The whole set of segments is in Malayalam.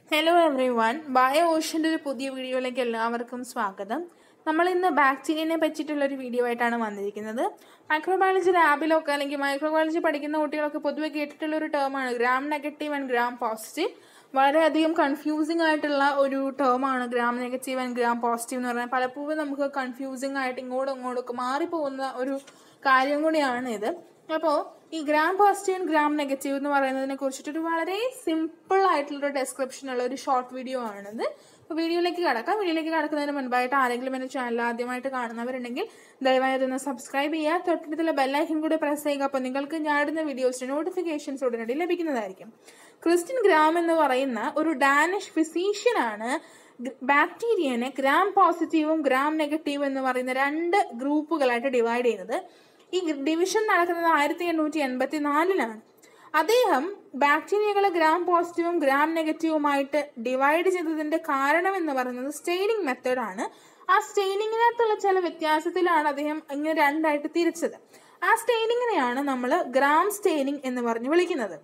ഹലോ എവ്രി വൺ ബയോ ഓഷൻ്റെ ഒരു പുതിയ വീഡിയോയിലേക്ക് എല്ലാവർക്കും സ്വാഗതം നമ്മൾ ഇന്ന് ബാക്ടീരിയനെ പറ്റിയിട്ടുള്ള ഒരു വീഡിയോ ആയിട്ടാണ് വന്നിരിക്കുന്നത് മൈക്രോബയോളജി ലാബിലൊക്കെ അല്ലെങ്കിൽ മൈക്രോബയോളജി പഠിക്കുന്ന കുട്ടികളൊക്കെ പൊതുവെ കേട്ടിട്ടുള്ള ഒരു ടേമാണ് gram negative and gram positive വളരെയധികം കൺഫ്യൂസിംഗ് ആയിട്ടുള്ള ഒരു ടേമാണ് gram negative and gram positive എന്ന് പറഞ്ഞാൽ പലപ്പോഴും നമുക്ക് കൺഫ്യൂസിംഗ് ആയിട്ട് ഇങ്ങോട്ടും ഇങ്ങോട്ടും ഒക്കെ മാറിപ്പോകുന്ന ഒരു കാര്യം കൂടിയാണ് ഇത് അപ്പോൾ ഈ gram positive and gram negative എന്ന് പറയുന്നതിനെ കുറിച്ചിട്ടൊരു വളരെ സിമ്പിൾ ആയിട്ടുള്ള ഡിസ്ക്രിപ്ഷൻ ഉള്ള ഒരു ഷോർട്ട് വീഡിയോ ആണിത് അപ്പോൾ വീഡിയോയിലേക്ക് കടക്കാം വീഡിയോയിലേക്ക് കടക്കുന്നതിന് മുൻപായിട്ട് ആരെങ്കിലും എൻ്റെ ചാനൽ ആദ്യമായിട്ട് കാണുന്നവരുണ്ടെങ്കിൽ ദയവായി അതൊന്ന് സബ്സ്ക്രൈബ് ചെയ്യുക തൊട്ടടുത്തുള്ള ബെല്ലൈക്കൻ കൂടെ പ്രസ് ചെയ്യുക അപ്പോൾ നിങ്ങൾക്ക് ഞാടുന്ന വീഡിയോസിന്റെ നോട്ടിഫിക്കേഷൻസ് ഉടനടി ലഭിക്കുന്നതായിരിക്കും ക്രിസ്ത്യൻ ഗ്രാം എന്ന് പറയുന്ന ഒരു ഡാനിഷ് ഫിസീഷ്യനാണ് ബാക്ടീരിയനെ ഗ്രാം പോസിറ്റീവും ഗ്രാം നെഗറ്റീവും എന്ന് പറയുന്ന രണ്ട് ഗ്രൂപ്പുകളായിട്ട് ഡിവൈഡ് ചെയ്യുന്നത് ഈ ഡിവിഷൻ നടക്കുന്നത് ആയിരത്തി എണ്ണൂറ്റി എൺപത്തി നാലിലാണ് അദ്ദേഹം ബാക്ടീരിയകളെ ഗ്രാം പോസിറ്റീവും ഗ്രാം നെഗറ്റീവുമായിട്ട് ഡിവൈഡ് ചെയ്തതിന്റെ കാരണം എന്ന് പറയുന്നത് സ്റ്റെയിനിങ് മെത്തേഡാണ് ആ സ്റ്റെയിനിങ്ങിനകത്തുള്ള ചില വ്യത്യാസത്തിലാണ് അദ്ദേഹം ഇങ്ങനെ രണ്ടായിട്ട് തിരിച്ചത് ആ സ്റ്റെയിനിങ്ങിനെയാണ് നമ്മൾ ഗ്രാം സ്റ്റെയിനിങ് എന്ന് പറഞ്ഞ് വിളിക്കുന്നത്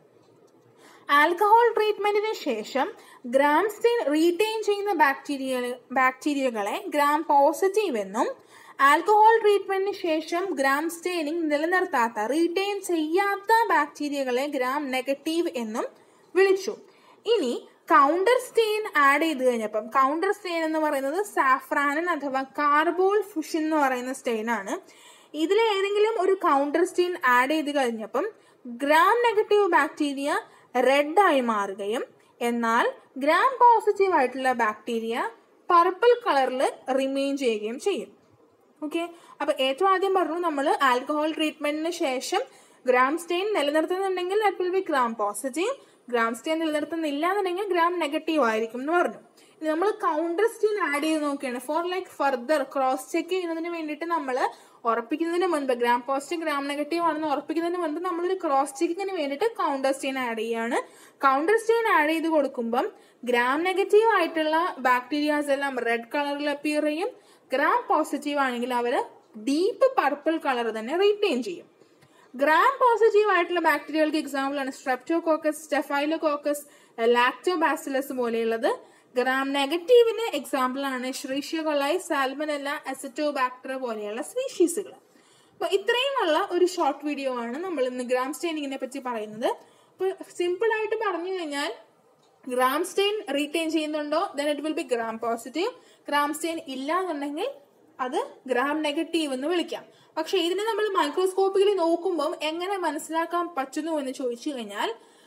ആൽക്കഹോൾ ട്രീറ്റ്മെന്റിന് ശേഷം ഗ്രാം സ്റ്റെയിൻ റീറ്റെയിൻ ചെയ്യുന്ന ബാക്ടീരിയ ബാക്ടീരിയകളെ ഗ്രാം പോസിറ്റീവ് എന്നും ആൽക്കഹോൾ ട്രീറ്റ്മെന്റിന് ശേഷം ഗ്രാം സ്റ്റെയിനിങ് നിലനിർത്താത്ത റീറ്റെയിൻ ചെയ്യാത്ത ബാക്ടീരിയകളെ ഗ്രാം നെഗറ്റീവ് എന്നും വിളിച്ചു ഇനി കൗണ്ടർ സ്റ്റെയിൻ ആഡ് ചെയ്ത് കഴിഞ്ഞപ്പം കൗണ്ടർ സ്റ്റെയിൻ എന്ന് പറയുന്നത് സാഫ്രാനൻ അഥവാ കാർബോൾ ഫുഷൻ എന്ന് പറയുന്ന സ്റ്റെയിൻ ആണ് ഇതിൽ ഏതെങ്കിലും ഒരു കൗണ്ടർ സ്റ്റെയിൻ ആഡ് ചെയ്ത് കഴിഞ്ഞപ്പം ഗ്രാം നെഗറ്റീവ് ബാക്ടീരിയ റെഡ് ആയി മാറുകയും എന്നാൽ ഗ്രാം പോസിറ്റീവ് ആയിട്ടുള്ള ബാക്ടീരിയ പർപ്പിൾ കളറിൽ റിമെയിൻ ചെയ്യുകയും ചെയ്യും ഓക്കെ അപ്പൊ ഏറ്റവും ആദ്യം പറഞ്ഞു നമ്മൾ ആൽക്കഹോൾ ട്രീറ്റ്മെന്റിന് ശേഷം ഗ്രാം സ്റ്റെയിൻ നിലനിർത്തുന്നുണ്ടെങ്കിൽ that will be gram positive gram stain നിലനിർത്തുന്നില്ല എന്നുണ്ടെങ്കിൽ ഗ്രാം നെഗറ്റീവ് ആയിരിക്കും എന്ന് പറഞ്ഞു ഇനി നമ്മൾ കൗണ്ടർ സ്റ്റെയിൻ ആഡ് ചെയ്ത് നോക്കുകയാണ് for like further cross check ചെയ്യുന്നതിന് വേണ്ടിയിട്ട് നമ്മൾ ഉറപ്പിക്കുന്നതിന് മുൻപ് ഗ്രാം പോസിറ്റീവ് ഗ്രാം നെഗറ്റീവ് ആണെന്ന് ഉറപ്പിക്കുന്നതിന് മുൻപ് നമ്മളൊരു ക്രോസ് ചെക്കിങ്ങിന് വേണ്ടിയിട്ട് കൗണ്ടർ സ്റ്റെയിൻ ആഡ് ചെയ്യാണ് കൗണ്ടർ സ്റ്റെയിൻ ആഡ് ചെയ്ത് കൊടുക്കുമ്പം ഗ്രാം നെഗറ്റീവ് ആയിട്ടുള്ള ബാക്ടീരിയാസ് എല്ലാം റെഡ് കളറിൽ അപ്പിയർ ചെയ്യും ഗ്രാം പോസിറ്റീവ് ആണെങ്കിൽ അവർ ഡീപ്പ് പർപ്പിൾ കളർ തന്നെ റീറ്റെയിൻ ചെയ്യും ഗ്രാം പോസിറ്റീവ് ആയിട്ടുള്ള ബാക്ടീരിയകൾക്ക് എക്സാമ്പിൾ ആണ് സ്ട്രെപ്റ്റോകോക്കസ് സ്റ്റെഫൈലോകോക്കസ് ലാക്ടോബാസിലസ് പോലെയുള്ളത് ഗ്രാം നെഗറ്റീവിന് എക്സാമ്പിൾ ആണ് ശ്രീഷ്യകൊളൈ സാൽമനല്ല അസറ്റോബാക്ടർ പോലെയുള്ള സ്പീഷീസുകൾ അപ്പൊ ഇത്രയുമുള്ള ഒരു ഷോർട്ട് വീഡിയോ ആണ് നമ്മൾ ഇന്ന് ഗ്രാം സ്റ്റെയിനിങ്ങിനെ പറ്റി പറയുന്നത് അപ്പൊ സിമ്പിൾ ആയിട്ട് പറഞ്ഞു കഴിഞ്ഞാൽ ഗ്രാം സ്റ്റെയിൻ റീറ്റെയിൻ ചെയ്യുന്നുണ്ടോ then it will be gram positive gram stain ഇല്ല എന്നുണ്ടെങ്കിൽ അത് ഗ്രാം നെഗറ്റീവ് എന്ന് വിളിക്കാം പക്ഷെ ഇതിനെ നമ്മൾ മൈക്രോസ്കോപ്പിൽ നോക്കുമ്പോൾ എങ്ങനെ മനസ്സിലാക്കാൻ പറ്റുന്നു എന്ന് ചോദിച്ചു കഴിഞ്ഞാൽ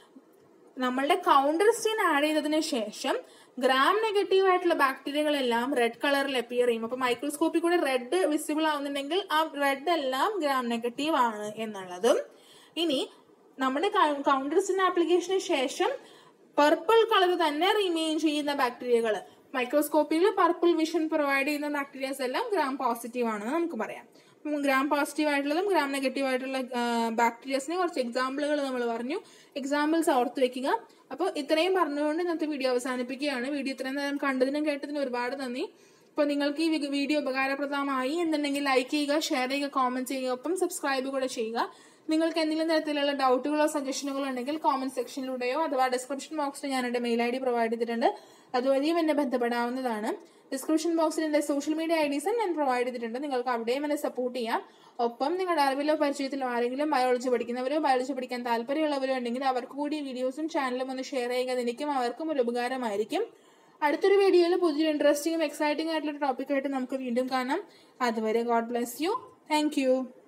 നമ്മളുടെ കൗണ്ടർ സ്റ്റെയിൻ ആഡ് ചെയ്തതിനു ശേഷം ഗ്രാം നെഗറ്റീവ് ആയിട്ടുള്ള ബാക്ടീരിയകളെല്ലാം റെഡ് കളറിൽ അപ്പിയർ ചെയ്യും അപ്പൊ മൈക്രോസ്കോപ്പിൽ കൂടെ റെഡ് വിസിബിൾ ആവുന്നുണ്ടെങ്കിൽ ആ റെഡ് എല്ലാം ഗ്രാം നെഗറ്റീവ് ആണ് എന്നുള്ളതും ഇനി നമ്മുടെ കൗണ്ടർ സ്റ്റെയിൻ ആപ്ലിക്കേഷന് ശേഷം പർപ്പിൾ കളർ തന്നെ റിമെയിൻ ചെയ്യുന്ന ബാക്ടീരിയകൾ മൈക്രോസ്കോപ്പിൽ പർപ്പിൾ വിഷൻ പ്രൊവൈഡ് ചെയ്യുന്ന ബാക്ടീരിയാസ് എല്ലാം ഗ്രാം പോസിറ്റീവ് ആണെന്ന് നമുക്ക് പറയാം ഗ്രാം പോസിറ്റീവ് ആയിട്ടുള്ളതും ഗ്രാം നെഗറ്റീവ് ആയിട്ടുള്ള ബാക്ടീരിയസിനെ കുറച്ച് എക്സാമ്പിളുകൾ നമ്മൾ പറഞ്ഞു എക്സാമ്പിൾസ് ഓർത്ത് വെക്കുക അപ്പോൾ ഇത്രയും പറഞ്ഞുകൊണ്ട് ഇന്നത്തെ വീഡിയോ അവസാനിപ്പിക്കുകയാണ് വീഡിയോ ഇത്രയും നേരം കണ്ടതിനും കേട്ടതിനും ഒരുപാട് നന്ദി അപ്പോൾ നിങ്ങൾക്ക് ഈ വീഡിയോ ഉപകാരപ്രദമായി എന്നുണ്ടെങ്കിൽ ലൈക്ക് ചെയ്യുക ഷെയർ ചെയ്യുക കോമെന്റ് ചെയ്യുക ഒപ്പം സബ്സ്ക്രൈബ് കൂടെ ചെയ്യുക നിങ്ങൾക്ക് എന്തെങ്കിലും തരത്തിലുള്ള ഡൗട്ടുകളോ സജഷനുകളോ ഉണ്ടെങ്കിൽ കോമെന്റ് സെക്ഷനിലൂടെയോ അഥവാ ഡിസ്ക്രിപ്ഷൻ ബോക്സിൽ ഞാൻ എൻ്റെ മെയിൽ ഐ ഡി പ്രൊവൈഡ് ചെയ്തിട്ടുണ്ട് അതുവഴിയും എന്നെ ബന്ധപ്പെടാവുന്നതാണ് ഡിസ്ക്രിപ്ഷൻ ബോക്സിൽ എൻ്റെ സോഷ്യൽ മീഡിയ ഐ ഡീസും ഞാൻ പ്രൊവൈഡ് ചെയ്തിട്ടുണ്ട് നിങ്ങൾക്ക് അവിടെയും എന്നെ സപ്പോർട്ട് ചെയ്യാം ഒപ്പം നിങ്ങളുടെ അറിവിലോ പരിചയത്തിലോ ആരെങ്കിലും ബയോളജി പഠിക്കുന്നവരോ ബയോളജി പഠിക്കാൻ താല്പര്യമുള്ളവരോ ഉണ്ടെങ്കിൽ അവർക്ക് കൂടി വീഡിയോസും ചാനലും ഒന്ന് ഷെയർ ചെയ്യുക എനിക്കും അവർക്കും ഒരു ഉപകാരമായിരിക്കും അടുത്തൊരു വീഡിയോയിൽ പുതിയൊരു ഇൻട്രസ്റ്റിംഗും എക്സൈറ്റിംഗ് ആയിട്ടുള്ള ടോപ്പിക്കായിട്ട് നമുക്ക് വീണ്ടും കാണാം അതുവരെ ഗോഡ് ബ്ലെസ് യു താങ്ക്